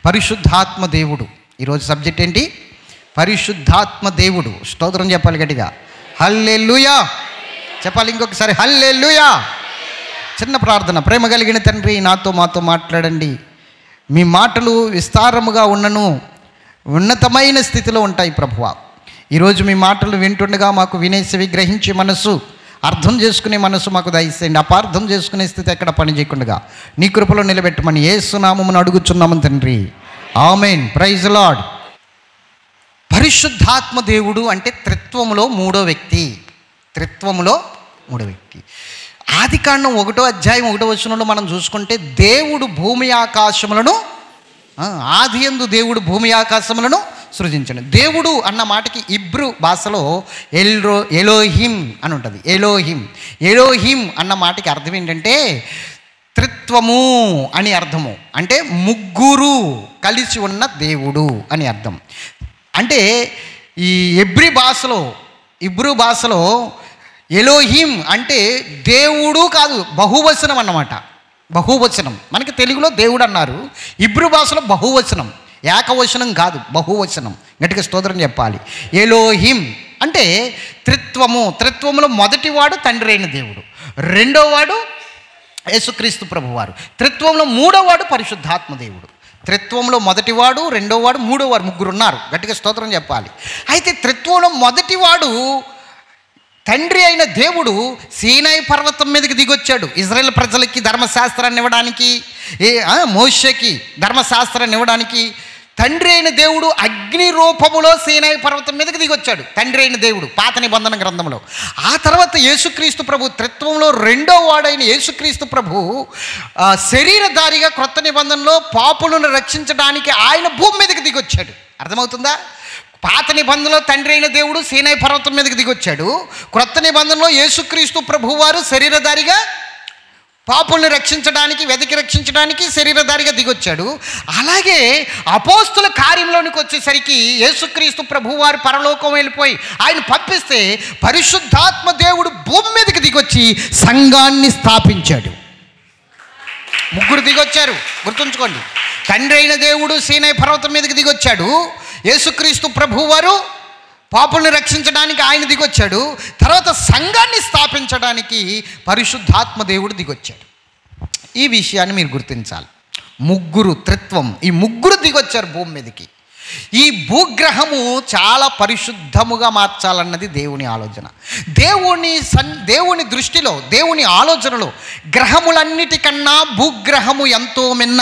పరిశుద్ధాత్మ దేవుడు ఈరోజు సబ్జెక్ట్ ఏంటి పరిశుద్ధాత్మ దేవుడు స్తోత్రం చెప్పాలి గట్టిగా హల్లెలూయా చెప్పాలి ఇంకొకసారి హల్లెలూయా చిన్న ప్రార్థన ప్రేమ కలిగిన తండ్రి నాతో మాతో మాట్లాడండి మీ మాటలు విస్తారముగా ఉన్నను ఉన్నతమైన స్థితిలో ఉంటాయి ప్రభువ ఈరోజు మీ మాటలు వింటుండగా మాకు వినేసి గ్రహించే మనసు అర్థం చేసుకునే మనసు మాకు దయచేయండి అపార్థం చేసుకునే స్థితి ఎక్కడ పని చేయకుండా నీ కృపలో నిలబెట్టమని ఏసునామమును అడుగుచున్నాము తండ్రి ఆమెన్ ప్రైజ్ లాడ్ పరిశుద్ధాత్మ దేవుడు అంటే త్రిత్వములో మూడో వ్యక్తి త్రిత్వములో మూడో వ్యక్తి ఆది కాండం ఒకటో అధ్యాయం ఒకటో వచనంలో మనం చూసుకుంటే దేవుడు భూమి ఆకాశములను ఆ, ఆది యందు దేవుడు భూమి ఆకాశములను సృజించండి దేవుడు అన్న మాటకి ఇబ్రు భాషలో ఎల్రో ఎలోహిం అని ఉంటుంది ఎలోహిం ఎలోహిం అన్న మాటకి అర్థం ఏంటంటే త్రిత్వము అని అర్థము అంటే ముగ్గురు కలిసి ఉన్న దేవుడు అని అర్థం అంటే ఈ ఎబ్రి భాషలో ఇబ్రు భాషలో ఎలోహిం అంటే దేవుడు కాదు బహువచనం అన్నమాట బహువచనం మనకి తెలుగులో దేవుడు అన్నారు ఇబ్రు భాషలో బహువచనం ఏకవచనం కాదు బహువచనం గట్టిగా స్తోత్రం చెప్పాలి ఎలోహిం అంటే త్రిత్వము త్రిత్వములో మొదటివాడు తండ్రి అయిన దేవుడు రెండోవాడు యేసుక్రీస్తు ప్రభువారు త్రిత్వంలో మూడోవాడు పరిశుద్ధాత్మ దేవుడు త్రిత్వంలో మొదటివాడు రెండోవాడు మూడోవాడు ముగ్గురు ఉన్నారు గట్టిగా స్తోత్రం చెప్పాలి అయితే త్రిత్వంలో మొదటివాడు తండ్రి అయిన దేవుడు సీనాయి పర్వతం మీదకి దిగొచ్చాడు ఇజ్రాయెల్ ప్రజలకి ధర్మశాస్త్రాన్ని ఇవ్వడానికి ఏ ఆ, మోషేకి ధర్మశాస్త్రాన్ని ఇవ్వడానికి తండ్రి అయిన దేవుడు అగ్ని రూపములో సీనాయి పర్వతం మీదకి దిగొచ్చాడు తండ్రి అయిన దేవుడు పాత నిబంధన గ్రంథంలో ఆ తర్వాత యేసుక్రీస్తు ప్రభు త్రిత్వంలో రెండో వాడైన యేసుక్రీస్తు ప్రభు ఆ, శరీరధారిగా క్రొత్త నిబంధనలో పాపులను రక్షించడానికి ఆయన భూమి మీదకి దిగొచ్చాడు అర్థమవుతుందా పాత నిబంధనలో తండ్రి అయిన దేవుడు సీనాయి పర్వతం మీదకి దిగొచ్చాడు క్రొత్త నిబంధనలో యేసుక్రీస్తు ప్రభువారు శరీరధారిగా పాపుల్ని రక్షించడానికి వెతికి రక్షించడానికి శరీరధారిగా దిగొచ్చాడు అలాగే అపోస్తుల కార్యంలోనికి వచ్చేసరికి యేసుక్రీస్తు ప్రభువారు పరలోకం వెళ్ళిపోయి ఆయన పంపిస్తే పరిశుద్ధాత్మ దేవుడు భూమి మీదకి దిగొచ్చి సంఘాన్ని స్థాపించాడు ముగ్గురు దిగొచ్చారు గుర్తుంచుకోండి తండ్రి అయిన దేవుడు సీనై పర్వతం మీదకి దిగొచ్చాడు యేసుక్రీస్తు ప్రభువారు పాపుల్ని రక్షించడానికి ఆయన దిగొచ్చాడు తర్వాత సంఘాన్ని స్థాపించడానికి పరిశుద్ధాత్మ దేవుడు దిగొచ్చాడు ఈ విషయాన్ని మీరు గుర్తించాలి ముగ్గురు త్రిత్వం ఈ ముగ్గురు దిగొచ్చారు భూమి మీదకి ఈ భూగ్రహము చాలా పరిశుద్ధముగా మార్చాలన్నది దేవుని ఆలోచన దేవుని సన్ దేవుని దృష్టిలో దేవుని ఆలోచనలో గ్రహములన్నిటికన్నా భూగ్రహము ఎంతో మిన్న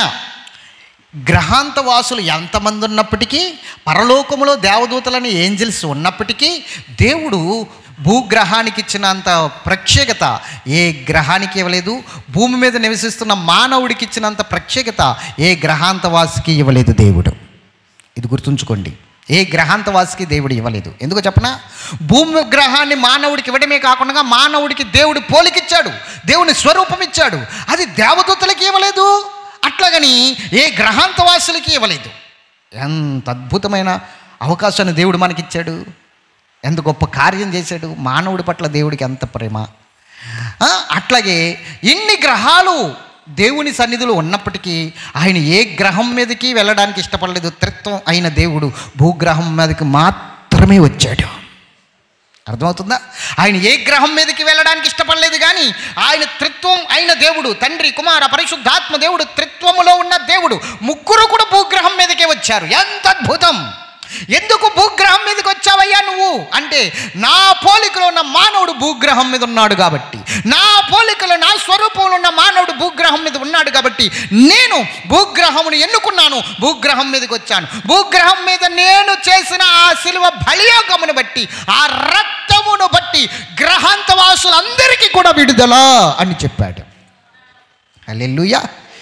గ్రహాంతవాసులు ఎంతమంది ఉన్నప్పటికీ పరలోకములో దేవదూతలని ఏంజిల్స్ ఉన్నప్పటికీ దేవుడు భూగ్రహానికి ఇచ్చినంత ప్రత్యేకత ఏ గ్రహానికి ఇవ్వలేదు భూమి మీద నివసిస్తున్న మానవుడికి ఇచ్చినంత ప్రత్యేకత ఏ గ్రహాంతవాసికి ఇవ్వలేదు దేవుడు ఇది గుర్తుంచుకోండి ఏ గ్రహాంతవాసికి దేవుడు ఇవ్వలేదు ఎందుకో చెప్పనా భూమి గ్రహాన్ని మానవుడికి ఇవ్వడమే కాకుండా మానవుడికి దేవుడు పోలికిచ్చాడు దేవుని స్వరూపం ఇచ్చాడు అది దేవదూతలకి ఇవ్వలేదు అట్లాగని ఏ గ్రహాంతవాసులకి ఇవ్వలేదు ఎంత అద్భుతమైన అవకాశాన్ని దేవుడు మనకిచ్చాడు ఎంత గొప్ప కార్యం చేశాడు మానవుడి పట్ల దేవుడికి ఎంత ప్రేమ ఆ, అట్లాగే ఇన్ని గ్రహాలు దేవుని సన్నిధిలో ఉన్నప్పటికీ ఆయన ఏ గ్రహం మీదకి వెళ్ళడానికి ఇష్టపడలేదు త్రిత్వం అయిన దేవుడు భూగ్రహం మీదకి మాత్రమే వచ్చాడు అర్థమవుతుందా ఆయన ఏ గ్రహం మీదకి వెళ్ళడానికి ఇష్టపడలేదు కానీ ఆయన త్రిత్వం అయిన దేవుడు తండ్రి కుమార పరిశుద్ధాత్మ దేవుడు త్రిత్వములో ఉన్న దేవుడు ముగ్గురు కూడా భూగ్రహం మీదకే వచ్చారు ఎంత అద్భుతం ఎందుకు భూగ్రహం మీదకి వచ్చావయ్యా నువ్వు అంటే నా పోలికలో ఉన్న మానవుడు భూగ్రహం మీద ఉన్నాడు కాబట్టి నా పోలికలో నా స్వరూపంలో ఉన్న మానవుడు భూగ్రహం మీద ఉన్నాడు కాబట్టి నేను భూగ్రహమును ఎన్నుకున్నాను భూగ్రహం మీదకి వచ్చాను భూగ్రహం మీద నేను చేసిన ఆ శిలువ బలియోగమును బట్టి ఆ రక్తమును బట్టి గ్రహాంతవాసులందరికీ కూడా విడుదల అని చెప్పాడు అల్లెలుయ్యా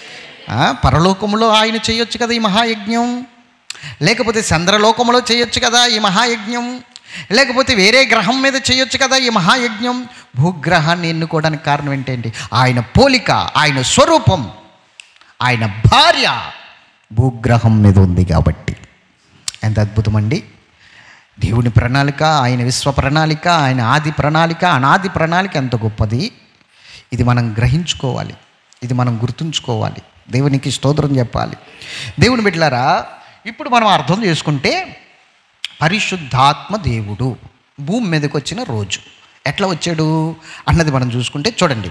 పరలోకములో ఆయన చేయొచ్చు కదా ఈ మహాయజ్ఞం లేకపోతే చంద్రలోకములో చేయొచ్చు కదా ఈ మహాయజ్ఞం లేకపోతే వేరే గ్రహం మీద చేయొచ్చు కదా ఈ మహాయజ్ఞం భూగ్రహాన్ని ఎన్నుకోవడానికి కారణం ఏంటండి ఆయన పోలిక ఆయన స్వరూపం ఆయన భార్య భూగ్రహం మీద ఉంది కాబట్టి ఎంత అద్భుతం అండి దేవుని ప్రణాళిక ఆయన విశ్వ ప్రణాళిక ఆయన ఆది ప్రణాళిక అనాది ప్రణాళిక ఎంత గొప్పది ఇది మనం గ్రహించుకోవాలి ఇది మనం గుర్తుంచుకోవాలి దేవునికి స్తోత్రం చెప్పాలి దేవుని బిడ్డలారా ఇప్పుడు మనం అర్థం చేసుకుంటే పరిశుద్ధాత్మ దేవుడు భూమి మీదకి వచ్చిన రోజు ఎట్లా వచ్చాడు అన్నది మనం చూసుకుంటే చూడండి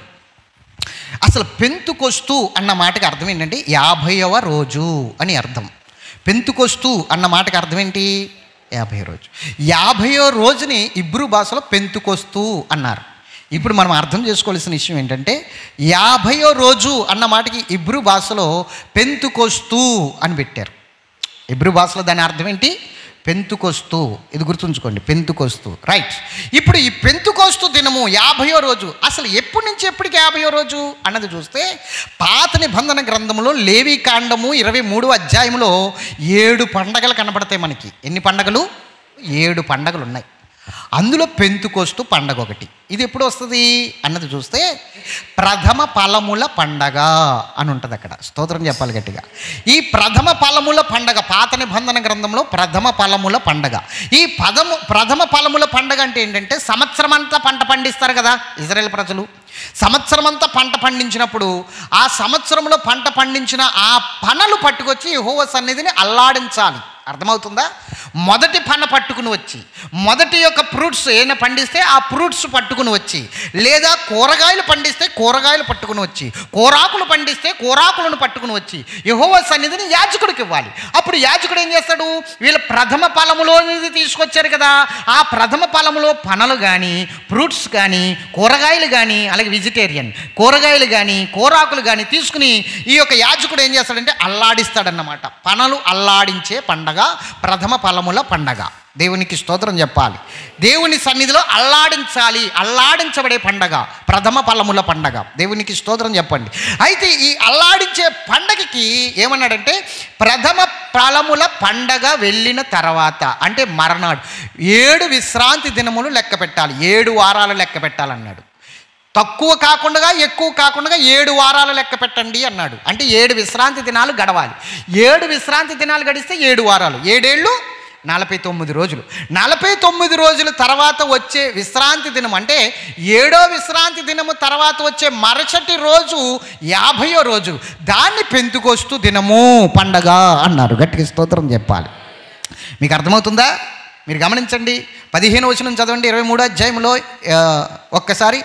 అసలు పెంతుకొస్తూ అన్న మాటకి అర్థం ఏంటంటే యాభైవ రోజు అని అర్థం పెంతుకొస్తూ అన్న మాటకి అర్థం ఏంటి యాభై రోజు యాభైవ రోజుని ఇబ్రు భాషలో పెంతుకొస్తూ అన్నారు ఇప్పుడు మనం అర్థం చేసుకోవాల్సిన విషయం ఏంటంటే యాభైవ రోజు అన్న మాటకి ఇబ్రు భాషలో పెంతుకొస్తూ అని పెట్టారు ఇబ్రు భాషలో దాని అర్థం ఏంటి పెంతుకొస్తూ ఇది గుర్తుంచుకోండి పెంతుకొస్తూ రైట్ ఇప్పుడు ఈ పెంతుకొస్తూ దినము యాభయో రోజు అసలు ఎప్పటి నుంచి ఎప్పటికి యాభయో రోజు అన్నది చూస్తే పాత నిబంధన గ్రంథంలో లేవి కాండము ఇరవై మూడు అధ్యాయంలో ఏడు పండగలు కనబడతాయి మనకి ఎన్ని పండగలు ఏడు పండగలు ఉన్నాయి అందులో పెంతుకొస్తూ పండగ ఒకటి ఇది ఎప్పుడు వస్తుంది అన్నది చూస్తే ప్రథమ ఫలముల పండగ అని ఉంటుంది అక్కడ స్తోత్రం చెప్పాలి గట్టిగా ఈ ప్రథమ ఫలముల పండగ పాత నిబంధన గ్రంథంలో ప్రథమ ఫలముల పండగ ఈ పదము ప్రథమ ఫలముల పండగ అంటే ఏంటంటే సంవత్సరం అంతా పంట పండిస్తారు కదా ఇజ్రాయెల్ ప్రజలు సంవత్సరం అంతా పంట పండించినప్పుడు ఆ సంవత్సరంలో పంట పండించిన ఆ పనలు పట్టుకొచ్చి యెహోవ సన్నిధిని అల్లాడించాలి అర్థమవుతుందా మొదటి పన పట్టుకుని వచ్చి మొదటి యొక్క ఫ్రూట్స్ ఏమైనా పండిస్తే ఆ ఫ్రూట్స్ పట్టుకుని వచ్చి లేదా కూరగాయలు పండిస్తే కూరగాయలు పట్టుకుని వచ్చి కూరాకులు పండిస్తే కూరాకులను పట్టుకుని వచ్చి యహోవ సన్నిధిని యాజకుడికి ఇవ్వాలి అప్పుడు యాజకుడు ఏం చేస్తాడు వీళ్ళ ప్రథమ ఫలములో నుంచి తీసుకొచ్చారు కదా ఆ ప్రథమ ఫలములో పనలు కానీ ఫ్రూట్స్ కానీ కూరగాయలు కానీ అలాగే వెజిటేరియన్ కూరగాయలు కానీ కూరాకులు కానీ తీసుకుని ఈ యొక్క యాజకుడు ఏం చేస్తాడంటే అల్లాడిస్తాడన్నమాట పనలు అల్లాడించే పండగ ప్రథమ ఫలముల పండగ దేవునికి స్తోత్రం చెప్పాలి దేవుని సన్నిధిలో అల్లాడించాలి అల్లాడించబడే పండగ ప్రథమ ఫలముల పండగ దేవునికి స్తోత్రం చెప్పండి అయితే ఈ అల్లాడించే పండగకి ఏమన్నాడంటే ప్రథమ ఫలముల పండగ వెళ్ళిన తర్వాత అంటే మరనాడు ఏడు విశ్రాంతి దినములు లెక్క పెట్టాలి ఏడు వారాలు లెక్క పెట్టాలన్నాడు తక్కువ కాకుండా ఎక్కువ కాకుండా ఏడు వారాలు లెక్క పెట్టండి అన్నాడు అంటే ఏడు విశ్రాంతి దినాలు గడవాలి ఏడు విశ్రాంతి దినాలు గడిస్తే ఏడు వారాలు ఏడేళ్ళు నలభై తొమ్మిది రోజులు నలభై తొమ్మిది రోజుల తర్వాత వచ్చే విశ్రాంతి దినం అంటే ఏడో విశ్రాంతి దినము తర్వాత వచ్చే మరుసటి రోజు యాభయో రోజు దాన్ని పెంతుకొస్తూ దినము పండగ అన్నారు గట్టిగా స్తోత్రం చెప్పాలి మీకు అర్థమవుతుందా మీరు గమనించండి పదిహేను వచనం చదవండి ఇరవై మూడో అధ్యాయంలో ఆ, ఒక్కసారి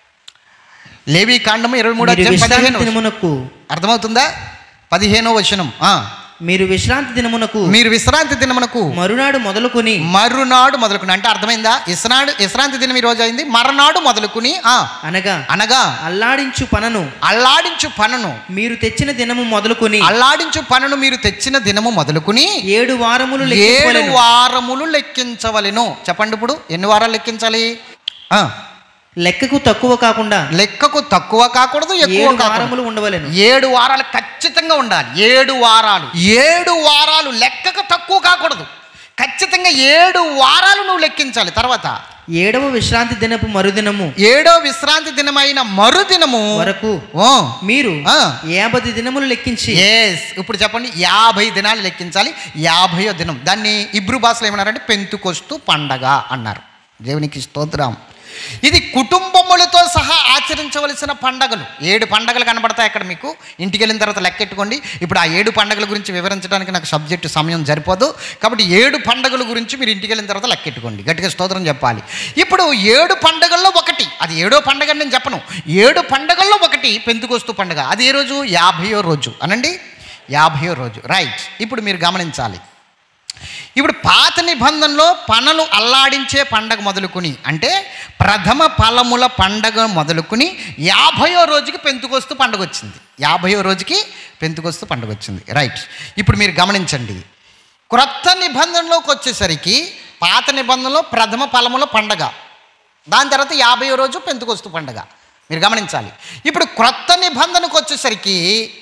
లేవి కాండము ఇరవై మూడు మీరు అధ్యాయం విశ్రాంతి పదిహేను దినమునకు అర్థమవుతుందా పదిహేనో వచనం ఆ. మీరు విశ్రాంతి దినమునకు మీరు విశ్రాంతి దినమునకు మరునాడు మొదలుకొని మరునాడు మొదలుకుని అంటే అర్థమైందా విశ్రాంతి విశ్రాంతి దినం ఈ రోజు అయింది మరునాడు మొదలుకుని ఆ అనగా అనగా అల్లాడించు పనను అల్లాడించు పనును మీరు తెచ్చిన దినము మొదలుకొని అల్లాడించు పనును మీరు తెచ్చిన దినము మొదలుకుని ఏడు వారములు ఏడు లెక్కింపవలెను. వారములు లెక్కించవలెను చెప్పండి ఇప్పుడు ఎన్ని వారాలు లెక్కించాలి ఆ, లెక్కకు తక్కువ కాకుండా లెక్కకు తక్కువ కాకూడదు ఎక్కువ ఏడు కాకూడదు వారములు ఉండవలెను ఏడు వారాలు ఖచ్చితంగా ఉండాలి ఏడు వారాలు ఏడు వారాలు లెక్కకు తక్కువ కాకూడదు ఖచ్చితంగా ఏడు వారాలు నువ్వు లెక్కించాలి తర్వాత ఏడవ విశ్రాంతి దినపు మరుదినము ఏడో విశ్రాంతి దినమైన మరుదినము వరకు ఓ మీరు ఆ. యాభై దినములు లెక్కించి ఎస్ ఇప్పుడు చెప్పండి యాభై దినాలు లెక్కించాలి యాభైయో దినం దాన్ని ఇబ్రు భాషలో ఏమన్నారంటే పెంతుకొస్తూ పండగ అన్నారు దేవునికి స్తోత్రం ఇది కుటుంబములతో సహా ఆచరించవలసిన పండగలు ఏడు పండగలు కనబడతాయి అక్కడ మీకు ఇంటికి వెళ్ళిన తర్వాత లెక్కెట్టుకోండి ఇప్పుడు ఆ ఏడు పండగల గురించి వివరించడానికి నాకు సబ్జెక్టు సమయం సరిపోదు కాబట్టి ఏడు పండగల గురించి మీరు ఇంటికి వెళ్ళిన తర్వాత లెక్కెట్టుకోండి గట్టిగా స్తోత్రం చెప్పాలి ఇప్పుడు ఏడు పండగల్లో ఒకటి అది ఏడో పండగ అని నేను చెప్పను ఏడు పండగల్లో ఒకటి పెంతుకొస్తూ పండగ అది ఏ రోజు యాభయో రోజు అనండి యాభయో రోజు రైట్ ఇప్పుడు మీరు గమనించాలి ఇప్పుడు పాత నిబంధనలో పనులు అల్లాడించే పండగ మొదలుకుని అంటే ప్రథమ ఫలముల పండగ మొదలుకుని యాభయో రోజుకి పెంతుకొస్తూ పండగ వచ్చింది యాభయో రోజుకి పెంతుకొస్తూ పండగ వచ్చింది రైట్ ఇప్పుడు మీరు గమనించండి క్రొత్త నిబంధనలోకి వచ్చేసరికి పాత నిబంధనలో ప్రథమ ఫలముల పండగ దాని తర్వాత యాభయో రోజు పెంతుకొస్తూ పండగ మీరు గమనించాలి ఇప్పుడు క్రొత్త నిబంధనకు వచ్చేసరికి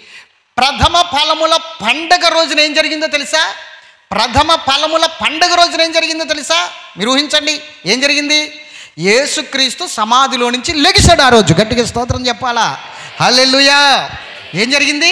ప్రథమ ఫలముల పండగ రోజున ఏం జరిగిందో తెలుసా ప్రథమ ఫలముల పండగ రోజున ఏం జరిగిందో తెలుసా మీరు ఊహించండి ఏం జరిగింది యేసుక్రీస్తు సమాధిలో నుంచి లెగిసాడు ఆ రోజు గట్టిగా స్తోత్రం చెప్పాలా హల్లెలూయా ఏం జరిగింది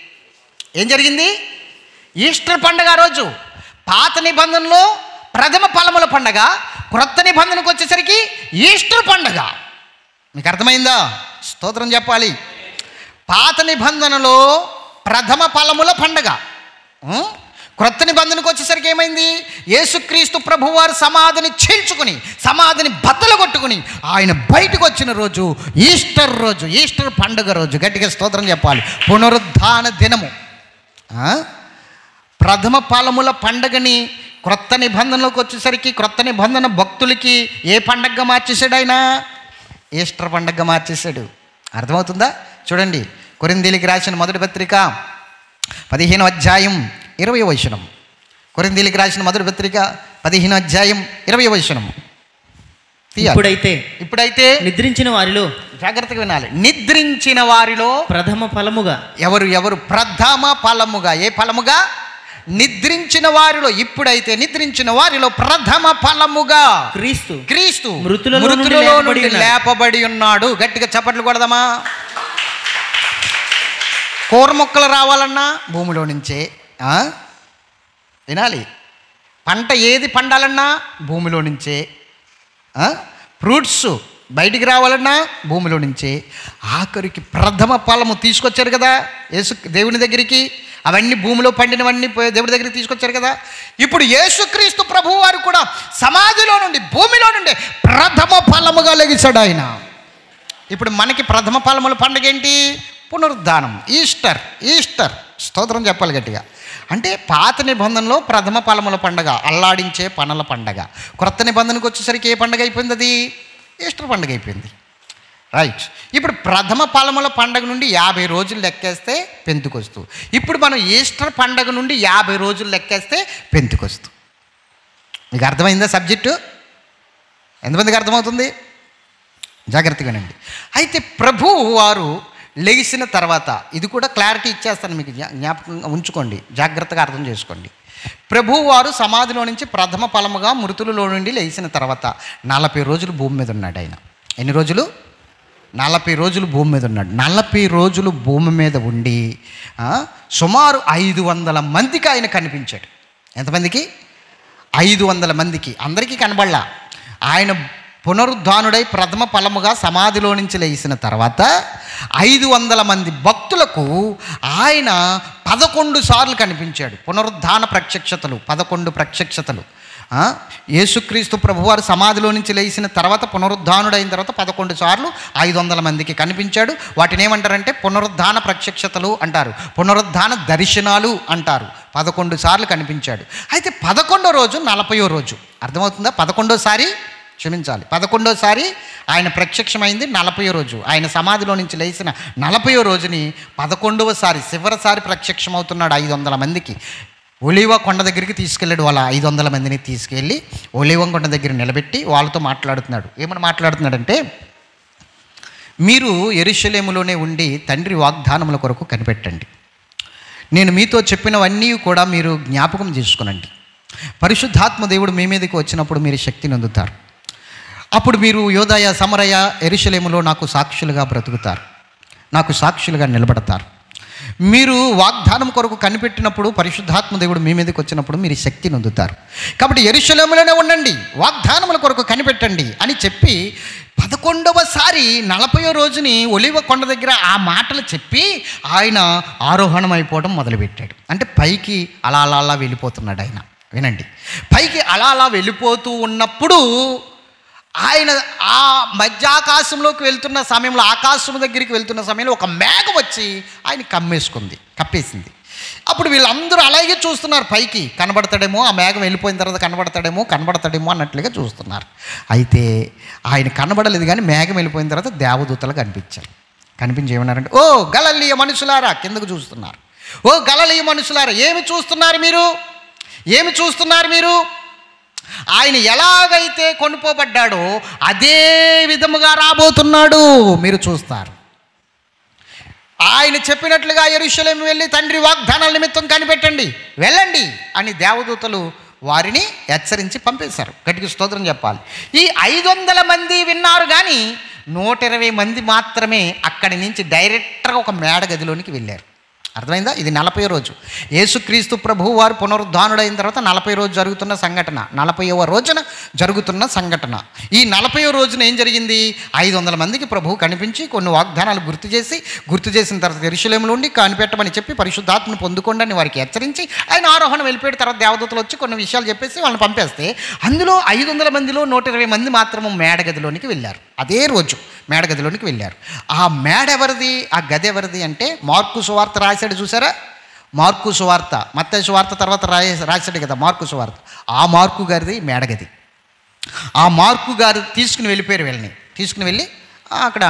ఏం జరిగింది ఈస్టర్ పండగ ఆ రోజు పాత నిబంధనలో ప్రథమ ఫలముల పండగ క్రొత్త నిబంధనకు వచ్చేసరికి ఈస్టర్ పండగ మీకు అర్థమైందా స్తోత్రం చెప్పాలి పాత నిబంధనలో ప్రథమ ఫలముల పండగ ఉం? క్రొత్త నిబంధనకు వచ్చేసరికి ఏమైంది యేసుక్రీస్తు ప్రభువారు సమాధిని చీల్చుకుని సమాధిని బద్దలు కొట్టుకుని ఆయన బయటకు వచ్చిన రోజు ఈస్టర్ రోజు ఈస్టర్ పండుగ రోజు గట్టిగా స్తోత్రం చెప్పాలి పునరుద్ధాన దినము ఆ? ప్రథమ ఫలముల పండగని క్రొత్త నిబంధనలోకి వచ్చేసరికి క్రొత్త నిబంధన భక్తులకి ఏ పండగగా మార్చేశాడు ఆయన ఈస్టర్ పండగగా మార్చేశాడు అర్థమవుతుందా చూడండి కొరిందీలికి రాసిన మొదటి పత్రిక పదిహేను అధ్యాయం ఇరవై వచనం కొరిందీలికి రాసిన మొదటి పత్రిక పదిహేను అధ్యాయం ఇరవై వచనం తీయాలి. ఇప్పుడైతే ఇప్పుడైతే నిద్రించిన వారిలో జాగ్రత్తగా వినాలి నిద్రించిన వారిలో ప్రథమ ఫలముగా ఎవరు ఎవరు ప్రథమ ఫలముగా ఏ ఫలముగా నిద్రించిన వారిలో ఇప్పుడైతే నిద్రించిన వారిలో ప్రథమ ఫలముగా క్రీస్తు క్రీస్తు మృతులలో నుండి మృతులలో లేపబడి నుండి ఉన్నాడు. లేపబడి ఉన్నాడు గట్టిగా చప్పట్లు కొడదామా కూర మొక్కలు రావాలన్నా భూమిలో నుంచే ఆ? వినాలి పంట ఏది పండాలన్నా భూమిలో నుంచే ఆ? ఫ్రూట్స్ బయటికి రావాలన్నా భూమిలో నుంచే ఆఖరికి ప్రథమ ఫలము తీసుకొచ్చారు కదా యేసు దేవుని దగ్గరికి అవన్నీ భూమిలో పండినవన్నీ పోయి దేవుడి దగ్గరికి తీసుకొచ్చారు కదా ఇప్పుడు యేసుక్రీస్తు ప్రభువు వారు కూడా సమాధిలో నుండి భూమిలో నుండి ప్రథమ ఫలముగా లెగిశాడు ఆయన ఇప్పుడు మనకి ప్రథమ ఫలముల పండుగ ఏంటి పునరుద్ధానం ఈస్టర్ ఈస్టర్ స్తోత్రం చెప్పాలి గట్టిగా అంటే పాత నిబంధనలో ప్రథమ ఫలముల పండగ అల్లాడించే పనుల పండగ క్రొత్త నిబంధనకు వచ్చేసరికి ఏ పండగ అయిపోయింది అది ఈస్టర్ పండగ అయిపోయింది రైట్ ఇప్పుడు ప్రథమ ఫలముల పండగ నుండి యాభై రోజులు లెక్కేస్తే పెంతుకొస్తూ ఇప్పుడు మనం ఈస్టర్ పండగ నుండి యాభై రోజులు లెక్కేస్తే పెంతుకొస్తూ మీకు అర్థమైందా సబ్జెక్టు ఎంతమందికి అర్థమవుతుంది జాగ్రత్తగానండి అయితే ప్రభువు వారు లెగిసిన తర్వాత ఇది కూడా క్లారిటీ ఇచ్చేస్తాను మీకు జ్ఞా- జ్ఞాపకంగా ఉంచుకోండి జాగ్రత్తగా అర్థం చేసుకోండి ప్రభువు వారు సమాధిలో నుంచి ప్రథమ ఫలముగా మృతులలో నుండి లేచిన తర్వాత నలభై రోజులు భూమి మీద ఉన్నాడు ఆయన ఎన్ని రోజులు నలభై రోజులు భూమి మీద ఉన్నాడు నలభై రోజులు భూమి మీద ఉండి ఆ, సుమారు ఐదు వందల మందికి ఆయన కనిపించాడు ఎంతమందికి ఐదు వందల మందికి అందరికీ కనబడలా ఆయన పునరుద్ధానుడై ప్రథమ ఫలముగా సమాధిలో నుంచి లేచిన తర్వాత ఐదు వందల మంది భక్తులకు ఆయన పదకొండు సార్లు కనిపించాడు పునరుద్ధాన ప్రత్యక్షతలు పదకొండు ప్రత్యక్షతలు ఆ, యేసుక్రీస్తు ప్రభువారు సమాధిలో నుంచి లేచిన తర్వాత పునరుద్ధానుడైన తర్వాత పదకొండు సార్లు ఐదు వందల మందికి కనిపించాడు వాటిని ఏమంటారంటే పునరుద్ధాన ప్రత్యక్షతలు అంటారు పునరుద్ధాన దర్శనాలు అంటారు పదకొండు సార్లు కనిపించాడు అయితే పదకొండో రోజు నలభయో రోజు అర్థమవుతుందా పదకొండోసారి క్షమించాలి పదకొండోసారి ఆయన ప్రత్యక్షమైంది నలభయో రోజు ఆయన సమాధిలో నుంచి లేచిన నలభయో రోజుని పదకొండవసారి చివరిసారి ప్రత్యక్షమవుతున్నాడు ఐదు వందల మందికి ఒలివ కొండ దగ్గరికి తీసుకెళ్ళాడు వాళ్ళ ఐదు వందల మందిని తీసుకెళ్ళి ఒలివ కొండ దగ్గర నిలబెట్టి వాళ్ళతో మాట్లాడుతున్నాడు ఏమని మాట్లాడుతున్నాడంటే మీరు ఎరుషలేములోనే ఉండి తండ్రి వాగ్దానముల కొరకు కనిపెట్టండి నేను మీతో చెప్పినవన్నీ కూడా మీరు జ్ఞాపకం చేసుకునండి పరిశుద్ధాత్మ దేవుడు మీ మీదకి వచ్చినప్పుడు మీరు శక్తిని అందుతారు అప్పుడు మీరు యోదయ సమరయ ఎరుషలేములో నాకు సాక్షులుగా బ్రతుకుతారు నాకు సాక్షులుగా నిలబడతారు మీరు వాగ్దానం కొరకు కనిపెట్టినప్పుడు పరిశుద్ధాత్మ దేవుడు మీ మీదకి వచ్చినప్పుడు మీరు శక్తిని అందుతారు కాబట్టి ఎరుషలేములోనే ఉండండి వాగ్దానముల కొరకు కనిపెట్టండి అని చెప్పి పదకొండవసారి నలభయో రోజుని ఒలివ కొండ దగ్గర ఆ మాటలు చెప్పి ఆయన ఆరోహణం అయిపోవడం మొదలుపెట్టాడు అంటే పైకి అలా అలా అలా వెళ్ళిపోతున్నాడు ఆయన వినండి పైకి అలా అలా వెళ్ళిపోతూ ఉన్నప్పుడు ఆయన ఆ మధ్యాకాశంలోకి వెళ్తున్న సమయంలో ఆకాశం దగ్గరికి వెళ్తున్న సమయంలో ఒక మేఘం వచ్చి ఆయన కమ్మేసుకుంది కప్పేసింది అప్పుడు వీళ్ళందరూ అలాగే చూస్తున్నారు పైకి కనబడతాడేమో ఆ మేఘం వెళ్ళిపోయిన తర్వాత కనబడతాడేమో కనబడతాడేమో అన్నట్లుగా చూస్తున్నారు అయితే ఆయన కనబడలేదు కానీ మేఘం వెళ్ళిపోయిన తర్వాత దేవదూతలు కనిపించారు కనిపించి ఏమన్నారంటే ఓ గలలీయ మనుషులారా కిందకు చూస్తున్నారు ఓ గలలీయ మనుషులారా ఏమి చూస్తున్నారు మీరు ఏమి చూస్తున్నారు మీరు ఆయన ఎలాగైతే కొనుపోబడ్డాడో అదే విధముగా రాబోతున్నాడు మీరు చూస్తారు ఆయన చెప్పినట్లుగా ఎరుషలేం వెళ్ళి తండ్రి వాగ్దానాల నిమిత్తం కనిపెట్టండి వెళ్ళండి అని దేవదూతలు వారిని హెచ్చరించి పంపేశారు గట్టికి స్తోత్రం చెప్పాలి ఈ ఐదు వందల మంది విన్నారు కానీ నూట ఇరవై మంది మాత్రమే అక్కడి నుంచి డైరెక్ట్గా ఒక మేడ గదిలోనికి వెళ్ళారు అర్థమైందా ఇది నలభై రోజు యేసుక్రీస్తు ప్రభువు వారు పునరుద్ధానుడైన తర్వాత నలభై రోజు జరుగుతున్న సంఘటన నలభైవ రోజున జరుగుతున్న సంఘటన ఈ నలభైవ రోజున ఏం జరిగింది ఐదు వందల మందికి ప్రభువు కనిపించి కొన్ని వాగ్దానాలు గుర్తు చేసి గుర్తు చేసిన తర్వాత ఎరుశలేములో ఉండి కనిపెట్టమని చెప్పి పరిశుద్ధాత్మను పొందుకోండి అని వారికి హెచ్చరించి ఆయన ఆరోహణ వెళ్ళిపోయిన తర్వాత దేవదూతలు వచ్చి కొన్ని విషయాలు చెప్పేసి వాళ్ళని పంపేస్తే అందులో ఐదు వందల మందిలో నూట ఇరవై మంది మాత్రము మేడగదిలోనికి వెళ్ళారు అదే రోజు మేడగదిలోనికి వెళ్ళారు ఆ మేడ ఎవరిది ఆ గది ఎవరిది అంటే మార్కు సువార్త రాశాడు చూసారా మార్కు సువార్త మత్త సువార్త తర్వాత రాయ రాశాడు కదా మార్కు సువార్త ఆ మార్కు గారిది మేడగది ఆ మార్కు గారు తీసుకుని వెళ్ళిపోయారు వీళ్ళని తీసుకుని వెళ్ళి అక్కడ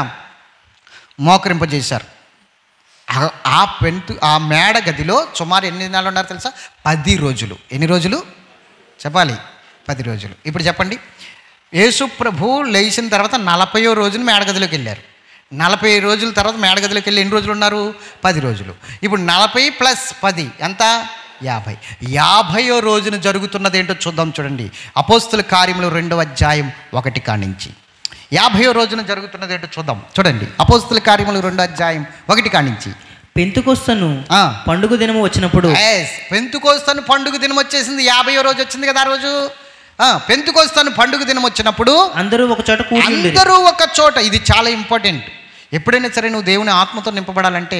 మోకరింపజేశారు ఆ- ఆ పెంతు ఆ మేడ గదిలో సుమారు ఎన్ని దినాలు ఉన్నారు తెలుసా పది రోజులు ఎన్ని రోజులు చెప్పాలి పది రోజులు ఇప్పుడు చెప్పండి యేసు ప్రభు లేచిన తర్వాత నలభయో రోజున మేడగదిలోకి వెళ్ళారు నలభై రోజుల తర్వాత మేడగదిలోకి వెళ్ళి ఎన్ని రోజులు ఉన్నారు పది రోజులు ఇప్పుడు నలభై ప్లస్ పది ఎంత యాభై యాభయో రోజున జరుగుతున్నది ఏంటో చూద్దాం చూడండి అపోస్తుల కార్యములు రెండవ అధ్యాయం ఒకటి కానించి యాభయో రోజున జరుగుతున్నది ఏంటో చూద్దాం చూడండి అపోస్తుల కార్యములు రెండో అధ్యాయం ఒకటి కానించి పెంతుకొస్తను ఆ. పండుగ దినము వచ్చినప్పుడు ఎస్ పెంతుకోస్తాను పండుగ దినం వచ్చేసింది యాభయో రోజు వచ్చింది కదా ఆ రోజు ఆ, పెంతుకోస్తాను పండుగ దినం వచ్చినప్పుడు అందరూ ఒక చోట కూడి ఉండిరి. అందరూ ఒక చోట ఇది చాలా ఇంపార్టెంట్ ఎప్పుడైనా సరే నువ్వు దేవుని ఆత్మతో నింపబడాలంటే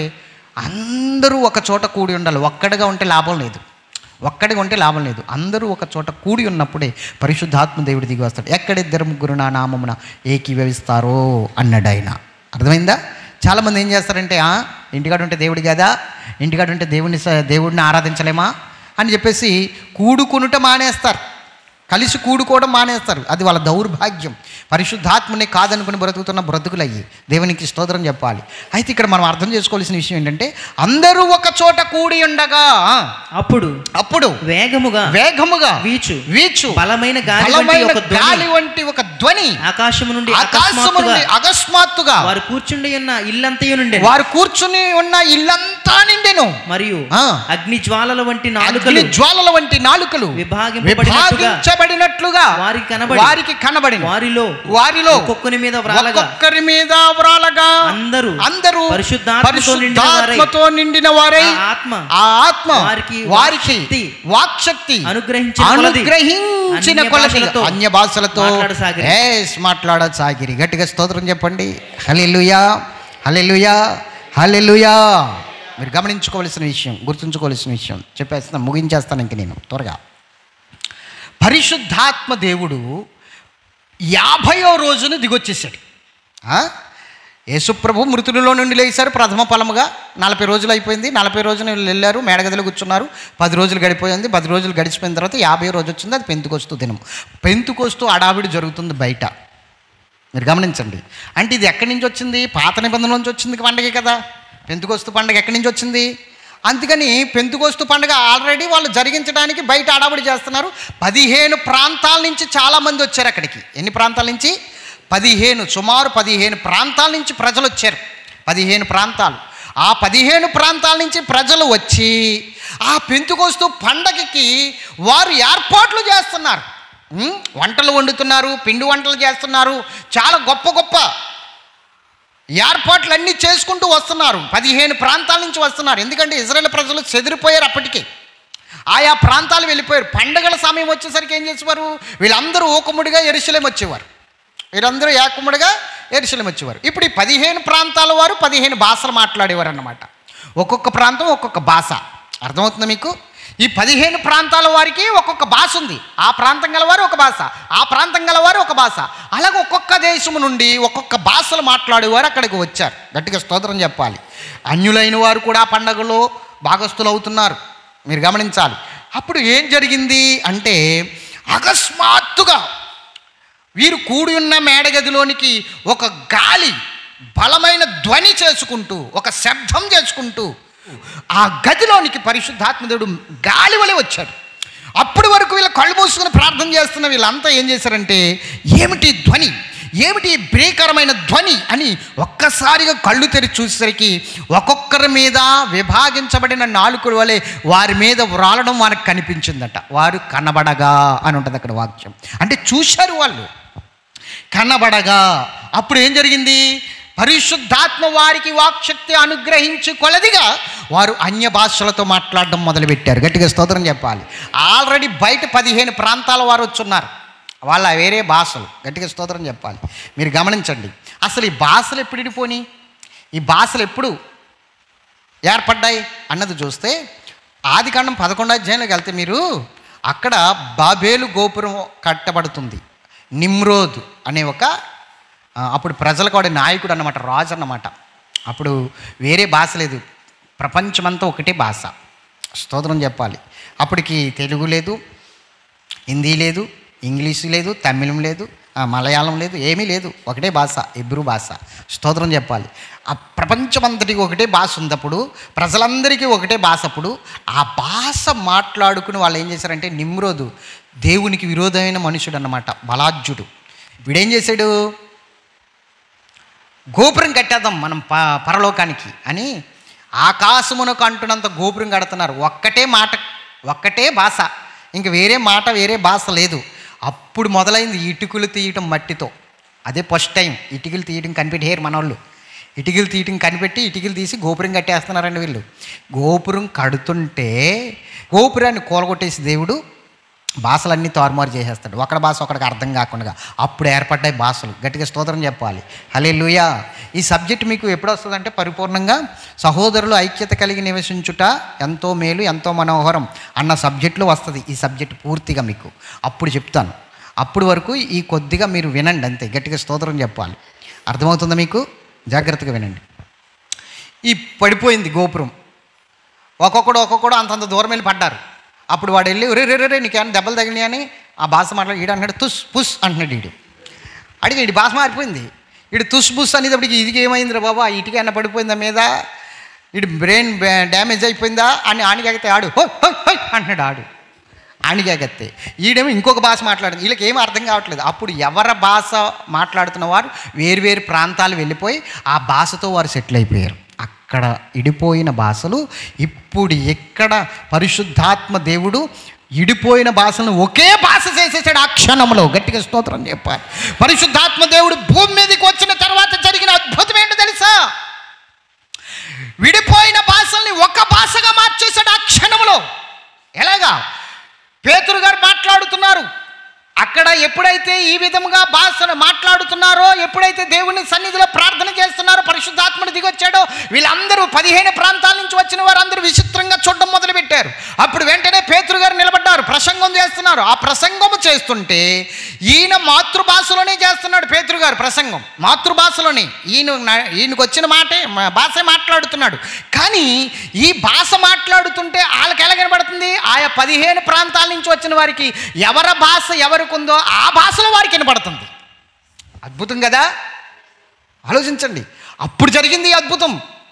అందరూ ఒక చోట కూడి ఉండాలి ఒక్కడిగా ఉంటే లాభం లేదు ఒక్కడిగా ఉంటే లాభం లేదు అందరూ ఒక చోట కూడి ఉన్నప్పుడే పరిశుద్ధాత్మ దేవుడి దిగి వస్తాడు ఎక్కడిద్దరు ముగ్గురు నా నామమున ఏకీభవిస్తారో అన్నాడు ఆయన అర్థమైందా చాలామంది ఏం చేస్తారంటే "ఆ, ఇంటికాడ ఉంటే దేవుడి కదా ఇంటికాడ ఉంటే దేవుడిని స- దేవుడిని ఆరాధించలేమా అని చెప్పేసి కూడుకునుట మానేస్తారు కలిసి కూడుకోవడం మానేస్తారు అది వాళ్ళ దౌర్భాగ్యం పరిశుద్ధాత్మని కాదనుకుని బ్రతుకుతున్న బ్రతుకులయ్యి దేవునికి స్తోత్రం చెప్పాలి అయితే ఇక్కడ మనం అర్థం చేసుకోవాల్సిన విషయం ఏంటంటే అందరూ ఒక చోట కూడి ఉండగా అప్పుడు అప్పుడు వేగముగా వేగముగా వీచు వీచు బలమైన గాలి వంటి బలమైన ఒక ధ్వని గాలి వంటి ఒక ధ్వని ఆకాశము నుండి ఆకాశము అకస్మాత్తుగా నుండి అకస్మాత్తుగా వారు కూర్చుండి ఉన్న ఇల్లంతయు నుండి వారు కూర్చుని ఉన్న ఇల్లంతా నిండెను మరియు ఆ. అగ్ని జ్వాలల వంటి అగ్ని నాలుకలు జ్వాలల వంటి నాలుకలు విభాగింపబడినట్టుగా విభాగించబడినట్లుగా వారికి కనబడి వారికి కనబడిన వారిలో వారిలో ఒక్కొక్కని మీద వ్రాలగా ఒక్కొక్కరి మీద వ్రాలగా అందరూ అందరూ పరిశుద్ధాత్మతో నిండిన వారై పరిశుద్ధాత్మతో నిండిన వారై ఆ ఆత్మ ఆ ఆత్మ వారికి వారికి వాక్శక్తి వాక్శక్తి అనుగ్రహించిన కొలది అనుగ్రహించిన అన్య కొలది భాషలతో అన్య భాషలతో మాట్లాడసాగిరి. ఎస్ మాట్లాడసాగిరి గట్టిగా స్తోత్రం చెప్పండి హల్లెలూయా హల్లెలూయా హల్లెలూయా మీరు గమనించుకోవాల్సిన విషయం గుర్తుంచుకోవాల్సిన విషయం చెప్పేస్తాను ముగించేస్తాను ఇంక నేను త్వరగా పరిశుద్ధాత్మ దేవుడు యాభయో రోజున దిగొచ్చేసాడు ఆ? యేసుప్రభు మృతులలో నుండి లేచారు ప్రథమ ఫలముగా నలభై రోజులు అయిపోయింది నలభై రోజులు వీళ్ళు వెళ్ళారు మేడగదిలో కూర్చున్నారు పది రోజులు గడిపోయింది పది రోజులు గడిచిపోయిన తర్వాత యాభై రోజు వచ్చింది అది పెంతుకొస్తూ దినం పెంతుకొస్తూ అడావిడి జరుగుతుంది బయట మీరు గమనించండి అంటే ఇది ఎక్కడి నుంచి వచ్చింది పాత నిబంధన నుంచి వచ్చింది పండగే కదా పెంతుకొస్తు పండగ ఎక్కడి నుంచి వచ్చింది అందుకని పెంతుకొస్తు పండుగ ఆల్రెడీ వాళ్ళు జరిగించడానికి బయట అడావిడి చేస్తున్నారు పదిహేను ప్రాంతాల నుంచి చాలామంది వచ్చారు అక్కడికి ఎన్ని ప్రాంతాల నుంచి పదిహేను సుమారు పదిహేను ప్రాంతాల నుంచి ప్రజలు వచ్చారు పదిహేను ప్రాంతాలు ఆ పదిహేను ప్రాంతాల నుంచి ప్రజలు వచ్చి ఆ పెంతుకొస్తూ పండగకి వారు ఏర్పాట్లు చేస్తున్నారు ఉం? వంటలు వండుతున్నారు పిండి వంటలు చేస్తున్నారు చాలా గొప్ప గొప్ప ఏర్పాట్లు అన్నీ చేసుకుంటూ వస్తున్నారు పదిహేను ప్రాంతాల నుంచి వస్తున్నారు ఎందుకంటే ఇజ్రాయెల్ ప్రజలు చెదిరిపోయారు అప్పటికి ఆయా ప్రాంతాలు వెళ్ళిపోయారు పండగల సమయం వచ్చేసరికి ఏం చేసేవారు వీళ్ళందరూ ఓకముడిగా ఎరుసలేం వచ్చేవారు వీళ్ళందరూ ఏకముడిగా ఎరుసలేం వచ్చేవారు ఇప్పుడు ఈ పదిహేను ప్రాంతాల వారు పదిహేను భాషలు మాట్లాడేవారు అన్నమాట ఒక్కొక్క ప్రాంతం ఒక్కొక్క భాష అర్థమవుతుందా మీకు ఈ పదిహేను ప్రాంతాల వారికి ఒక్కొక్క భాష ఉంది ఆ ప్రాంతం గలవారు ఒక భాష ఆ ప్రాంతం గలవారు ఒక భాష అలాగే ఒక్కొక్క దేశం నుండి ఒక్కొక్క భాషలు మాట్లాడేవారు అక్కడికి వచ్చారు గట్టిగా స్తోత్రం చెప్పాలి అన్యులైన వారు కూడా ఆ పండగలో భాగస్థులు అవుతున్నారు మీరు గమనించాలి అప్పుడు ఏం జరిగింది అంటే అకస్మాత్తుగా వీరు కూడి ఉన్న మేడగదిలోనికి ఒక గాలి బలమైన ధ్వని చేసుకుంటూ ఒక శబ్దం చేసుకుంటూ ఆ గదిలోనికి పరిశుద్ధాత్మదేవుడు గాలి వలె వచ్చాడు అప్పటి వరకు వీళ్ళ కళ్ళు మూసుకుని ప్రార్థన చేస్తున్న వీళ్ళంతా ఏం చేశారంటే ఏమిటి ధ్వని ఏమిటి ఈ భీకరమైన ధ్వని అని ఒక్కసారిగా కళ్ళు తెరిచి చూసేసరికి ఒక్కొక్కరి మీద విభాగించబడిన నాలుకల వలె వారి మీద వ్రాలడం వారికి కనిపించిందట వారు కనబడగా అని ఉంటుంది అక్కడ వాక్యం అంటే చూశారు వాళ్ళు కనబడగా అప్పుడు ఏం జరిగింది పరిశుద్ధాత్మ వారికి వాక్శక్తి అనుగ్రహించి కొలదిగా వారు అన్య భాషలతో మాట్లాడడం మొదలుపెట్టారు గట్టిగా స్తోత్రం చెప్పాలి ఆల్రెడీ బయట పదిహేను ప్రాంతాల వారు వచ్చున్నారు వాళ్ళ వేరే భాషలు గట్టిగా స్తోత్రం చెప్పాలి మీరు గమనించండి అసలు ఈ భాషలు ఎప్పుడు ఇడిపోని ఈ భాషలు ఎప్పుడు ఏర్పడ్డాయి అన్నది చూస్తే ఆది కాండం పదకొండో అధ్యాయంలోకి వెళ్తే మీరు అక్కడ బాబేలు గోపురం కట్టబడుతుంది నిమ్రోద్ అనే ఒక ఆ, అప్పుడు ప్రజలకు వాడి నాయకుడు అన్నమాట రాజు అన్నమాట అప్పుడు వేరే భాష లేదు ప్రపంచమంతా ఒకటే భాష స్తోత్రం చెప్పాలి అప్పటికి తెలుగు లేదు హిందీ లేదు ఇంగ్లీష్ లేదు తమిళం లేదు ఆ, మలయాళం లేదు ఏమీ లేదు ఒకటే భాష ఇబ్రూ భాష స్తోత్రం చెప్పాలి ఆ ప్రపంచమంతటికి ఒకటే భాష ఉన్నప్పుడు ప్రజలందరికీ ఒకటే భాష అప్పుడు ఆ భాష మాట్లాడుకుని వాళ్ళు ఏం చేశారంటే నిమ్రోదు దేవునికి విరోధమైన మనుషుడు అన్నమాట బలాజ్జుడు వీడేం చేశాడు గోపురం కట్టేద్దాం మనం ప పరలోకానికి అని ఆకాశమునకు అంటున్నంత గోపురం కడుతున్నారు ఒక్కటే మాట ఒక్కటే భాష ఇంక వేరే మాట వేరే భాష లేదు అప్పుడు మొదలైంది ఇటుకలు తీయటం మట్టితో అదే ఫస్ట్ టైం ఇటుకలు తీయటం కనిపెట్టేరు మనోళ్ళు ఇటుకలు తీయటం కనిపెట్టి ఇటుకలు తీసి గోపురం కట్టేస్తున్నారండి వీళ్ళు గోపురం కడుతుంటే గోపురాన్ని కూలగొట్టేసి దేవుడు భాషలన్నీ తారుమారు చేసేస్తాడు ఒకడి భాష ఒకడికి అర్థం కాకుండా అప్పుడు ఏర్పడ్డాయి భాషలు గట్టిగా స్తోత్రం చెప్పాలి హలే ఈ సబ్జెక్ట్ మీకు ఎప్పుడు వస్తుందంటే పరిపూర్ణంగా సహోదరులు ఐక్యత కలిగి నివసించుట ఎంతో మేలు ఎంతో మనోహరం అన్న సబ్జెక్టులో వస్తుంది ఈ సబ్జెక్ట్ పూర్తిగా మీకు అప్పుడు చెప్తాను అప్పుడు వరకు ఈ కొద్దిగా మీరు వినండి అంతే గట్టిగా స్తోత్రం చెప్పాలి అర్థమవుతుందా మీకు జాగ్రత్తగా వినండి ఈ పడిపోయింది గోపురం ఒక్కొక్కడు ఒక్కొక్కడు అంతంత దూరం వెళ్ళి పడ్డారు అప్పుడు వాడు వెళ్ళి రే రే రే రే నీకేమైనా దెబ్బలు తగిలినాయి అని ఆ భాష మాట్లాడి ఈడు అంటున్నాడు తుస్ పుస్ అంటున్నాడు ఈడు అడిగి ఈడు భాష మారిపోయింది ఈడు తుస్ పుస్ అనేటప్పటికి ఇది ఏమైందిరా బాబా ఆ ఇటుక ఏమన్నా పడిపోయిందా మీద ఇటు బ్రెయిన్ డ్యామేజ్ అయిపోయిందా అని ఆనికెగితే ఆడు హోయ్ హోయ్ హోయ్ అంటున్నాడు ఆడు ఆనికెగత్తే ఈడేమో ఇంకొక భాష మాట్లాడింది వీళ్ళకి ఏమీ అర్థం కావట్లేదు అప్పుడు ఎవరి భాష మాట్లాడుతున్న వారు వేరువేరు ప్రాంతాలు వెళ్ళిపోయి ఆ భాషతో వారు సెటిల్ అయిపోయారు అక్కడ ఇడిపోయిన భాషలు ఇప్పుడు ఎక్కడ పరిశుద్ధాత్మ దేవుడు ఇడిపోయిన భాషలను ఒకే భాష చేసేసాడు ఆ క్షణంలో గట్టిగా స్తోత్రం చెప్పాలి పరిశుద్ధాత్మ దేవుడు భూమి మీదకి వచ్చిన తర్వాత జరిగిన అద్భుతం ఏంటో తెలుసా విడిపోయిన భాషల్ని ఒక భాషగా మార్చేశాడు ఆ క్షణంలో ఎలాగా పేతురు గారు మాట్లాడుతున్నారు అక్కడ ఎప్పుడైతే ఈ విధముగా భాషను మాట్లాడుతున్నారో ఎప్పుడైతే దేవుని సన్నిధిలో ప్రార్థన చేస్తున్నారో పరిశుద్ధాత్ముడు దిగొచ్చాడో వీళ్ళందరూ పదిహేను ప్రాంతాల నుంచి వచ్చిన వారందరూ విచిత్రంగా చూడడం మొదలుపెట్టారు అప్పుడు వెంటనే పేతురు గారు నిలబడ్డారు ప్రసంగం చేస్తున్నారు ఆ ప్రసంగము చేస్తుంటే ఈయన మాతృభాషలోనే చేస్తున్నాడు పేతురు గారు ప్రసంగం మాతృభాషలోనే ఈయన నా- ఈయనకు వచ్చిన మాటే మా భాష మాట్లాడుతున్నాడు కానీ ఈ భాష మాట్లాడుతుంటే వాళ్ళకి ఎలా కనబడుతుంది ఆయా పదిహేను ప్రాంతాల నుంచి వచ్చిన వారికి ఎవరి భాష ఎవరికి ఉందో ఆ భాషలో వారికి వినపడుతుంది అద్భుతం కదా ఆలోచించండి అప్పుడు జరిగింది ఈ అద్భుతం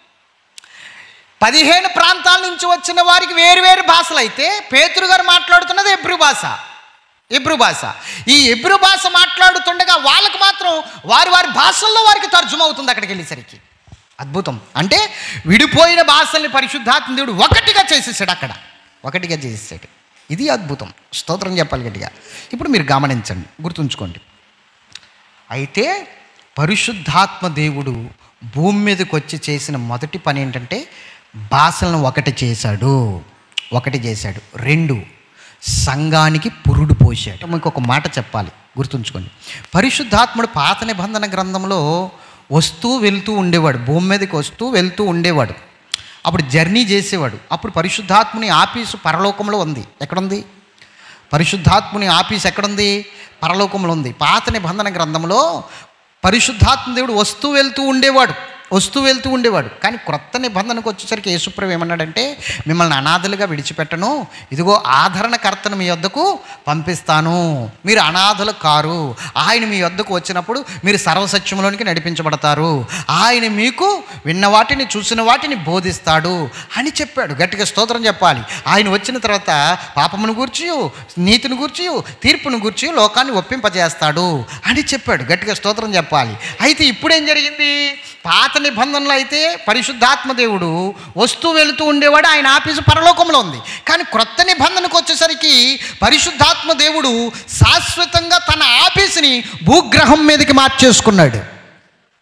పదిహేను ప్రాంతాల నుంచి వచ్చిన వారికి వేరు వేరు భాషలు అయితే పేతురు గారు మాట్లాడుతున్నది ఎబ్రు భాష ఎబ్రు భాష ఈ ఎబ్రు భాష మాట్లాడుతుండగా వాళ్ళకి మాత్రం వారి వారి భాషల్లో వారికి తర్జుమ అవుతుంది అక్కడికి వెళ్ళేసరికి అద్భుతం అంటే విడిపోయిన భాషల్ని పరిశుద్ధాత్మ దేవుడు ఒకటిగా చేసేసాడు అక్కడ ఒకటిగా చేసేసాడు ఇది అద్భుతం స్తోత్రం చెప్పాలి గట్టిగా ఇప్పుడు మీరు గమనించండి గుర్తుంచుకోండి అయితే పరిశుద్ధాత్మ దేవుడు భూమి మీదకి వచ్చి చేసిన మొదటి పని ఏంటంటే భాషలను ఒకటి చేశాడు ఒకటి చేశాడు రెండు సంఘానికి పురుడు పోశాడు మీకు ఒక మాట చెప్పాలి గుర్తుంచుకోండి పరిశుద్ధాత్ముడు పాత నిబంధన గ్రంథంలో వస్తూ వెళ్తూ ఉండేవాడు భూమి మీదకి వస్తూ వెళ్తూ ఉండేవాడు అప్పుడు జర్నీ చేసేవాడు అప్పుడు పరిశుద్ధాత్ముని ఆఫీసు పరలోకంలో ఉంది ఎక్కడుంది పరిశుద్ధాత్ముని ఆఫీస్ ఎక్కడుంది పరలోకంలో ఉంది పాత నిబంధన గ్రంథంలో పరిశుద్ధాత్మ దేవుడు వస్తూ వెళ్తూ ఉండేవాడు వస్తూ వెళ్తూ ఉండేవాడు కానీ క్రొత్త నిబంధనకు వచ్చేసరికి యేసుప్రభు ఏమన్నాడంటే మిమ్మల్ని అనాథలుగా విడిచిపెట్టను ఇదిగో ఆదరణకర్తను మీ వద్దకు పంపిస్తాను మీరు అనాథలు కారు ఆయన మీ వద్దకు వచ్చినప్పుడు మీరు సర్వసత్యంలోనికి నడిపించబడతారు ఆయన మీకు విన్న వాటిని చూసిన వాటిని బోధిస్తాడు అని చెప్పాడు గట్టిగా స్తోత్రం చెప్పాలి ఆయన వచ్చిన తర్వాత పాపమును గూర్చి నీతిని గూర్చి తీర్పును గూర్చి లోకాన్ని ఒప్పింపజేస్తాడు అని చెప్పాడు గట్టిగా స్తోత్రం చెప్పాలి అయితే ఇప్పుడేం జరిగింది పాత నిబంధనలు అయితే పరిశుద్ధాత్మ దేవుడు వస్తూ వెళుతూ ఉండేవాడు ఆయన ఆఫీసు పరలోకంలో ఉంది కానీ క్రొత్త నిబంధనకు వచ్చేసరికి పరిశుద్ధాత్మ దేవుడు శాశ్వతంగా తన ఆఫీసుని భూగ్రహం మీదకి మార్చేసుకున్నాడు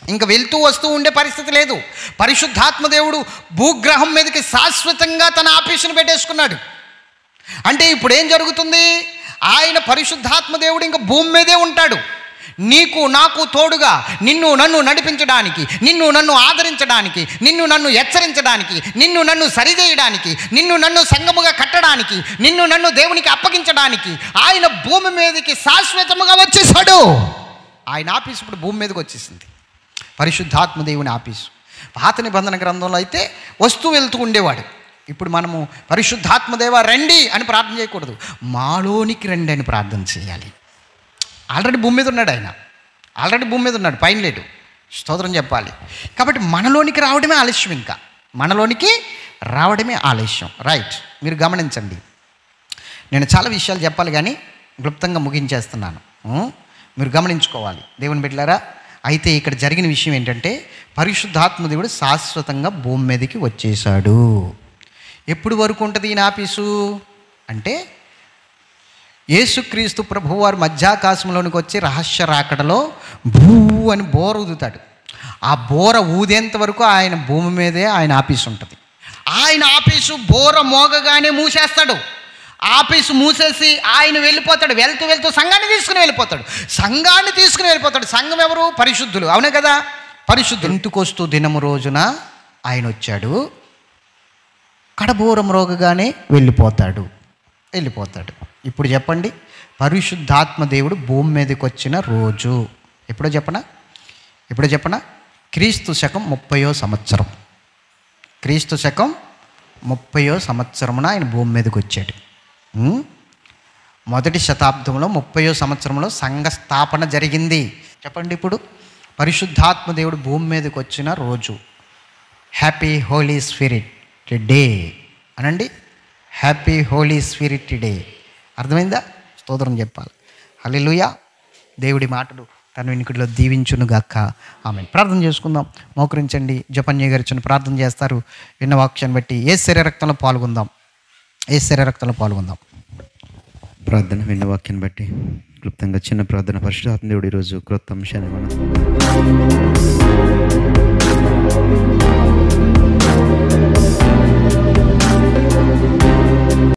ఇంకా వెళ్తూ వస్తూ ఉండే పరిస్థితి లేదు పరిశుద్ధాత్మ దేవుడు భూగ్రహం మీదకి శాశ్వతంగా తన ఆఫీసును పెట్టేసుకున్నాడు అంటే ఇప్పుడు ఏం జరుగుతుంది ఆయన పరిశుద్ధాత్మ దేవుడు ఇంకా భూమి మీదే ఉంటాడు నీకు నాకు తోడుగా నిన్ను నన్ను నడిపించడానికి నిన్ను నన్ను ఆదరించడానికి నిన్ను నన్ను హెచ్చరించడానికి నిన్ను నన్ను సరిచేయడానికి నిన్ను నన్ను సంగముగా కట్టడానికి నిన్ను నన్ను దేవునికి అప్పగించడానికి ఆయన భూమి మీదకి శాశ్వతముగా వచ్చేసాడు ఆయన ఆఫీస్ ఇప్పుడు భూమి మీదకి వచ్చేసింది పరిశుద్ధాత్మ దేవుని ఆఫీసు పాత నిబంధన గ్రంథంలో అయితే వస్తూ వెళ్తూ ఉండేవాడు ఇప్పుడు మనము పరిశుద్ధాత్మ దేవ రండి అని ప్రార్థన చేయకూడదు మాలోనికి రండి అని ప్రార్థన చేయాలి ఆల్రెడీ భూమి మీద ఉన్నాడు ఆయన ఆల్రెడీ భూమి మీద ఉన్నాడు పైన లేడు స్తోత్రం చెప్పాలి కాబట్టి మనలోనికి రావడమే ఆలస్యం ఇంకా మనలోనికి రావడమే ఆలస్యం రైట్ మీరు గమనించండి నేను చాలా విషయాలు చెప్పాలి కానీ క్లుప్తంగా ముగించేస్తున్నాను ఉం? మీరు గమనించుకోవాలి దేవుని బిడ్డలారా అయితే ఇక్కడ జరిగిన విషయం ఏంటంటే పరిశుద్ధాత్మ దేవుడు శాశ్వతంగా భూమి మీదకి వచ్చేసాడు ఎప్పుడు వరకు ఉంటుంది ఈయన ఆఫీసు అంటే యేసుక్రీస్తు ప్రభువారు మధ్యాకాశంలోనికి వచ్చి రహస్య రాకడలో భూ అని బోర ఊదుతాడు ఆ బోర ఊదేంత వరకు ఆయన భూమి మీదే ఆయన ఆఫీసు ఉంటుంది ఆయన ఆఫీసు బోర మోగగానే మూసేస్తాడు ఆఫీసు మూసేసి ఆయన వెళ్ళిపోతాడు వెళ్తూ వెళ్తూ సంఘాన్ని తీసుకుని వెళ్ళిపోతాడు సంఘాన్ని తీసుకుని వెళ్ళిపోతాడు సంఘం ఎవరు పరిశుద్ధులు అవునే కదా పరిశుద్ధులు ఇంటికొస్తూ దినము రోజున ఆయన వచ్చాడు కడబోరం రోగగానే వెళ్ళిపోతాడు వెళ్ళిపోతాడు ఇప్పుడు చెప్పండి పరిశుద్ధాత్మ దేవుడు భూమి మీదకి వచ్చిన రోజు ఎప్పుడో చెప్పనా ఎప్పుడో చెప్పనా క్రీస్తు శకం ముప్పయో సంవత్సరం క్రీస్తు శకం ముప్పయో సంవత్సరమున ఆయన భూమి మీదకి వచ్చాడు ఉం? మొదటి శతాబ్దంలో ముప్పయో సంవత్సరంలో సంఘ స్థాపన జరిగింది చెప్పండి ఇప్పుడు పరిశుద్ధాత్మ దేవుడు భూమి మీదకి వచ్చిన రోజు హ్యాపీ హోలీ స్పిరిట్ డే అనండి హ్యాపీ హోలీ స్పిరిట్ డే అర్థమైందా స్తోత్రం చెప్పాలి హల్లెలూయా దేవుడి మాటలు తన వెనుకడిలో దీవించును గాక ఆమె ప్రార్థన చేసుకుందాం మోకరించండి జపన్య గారు చిన్న ప్రార్థన చేస్తారు విన్న వాక్యాన్ని బట్టి ఏ శరీరక్తంలో పాల్గొందాం ఏ శరీరక్తంలో పాల్గొందాం ప్రార్థన విన్న వాక్యాన్ని బట్టి క్లుప్తంగా చిన్న ప్రార్థన పరిశుధాత్మ దేవుడు ఈరోజు క్రొత్త అంశాన్ని మనం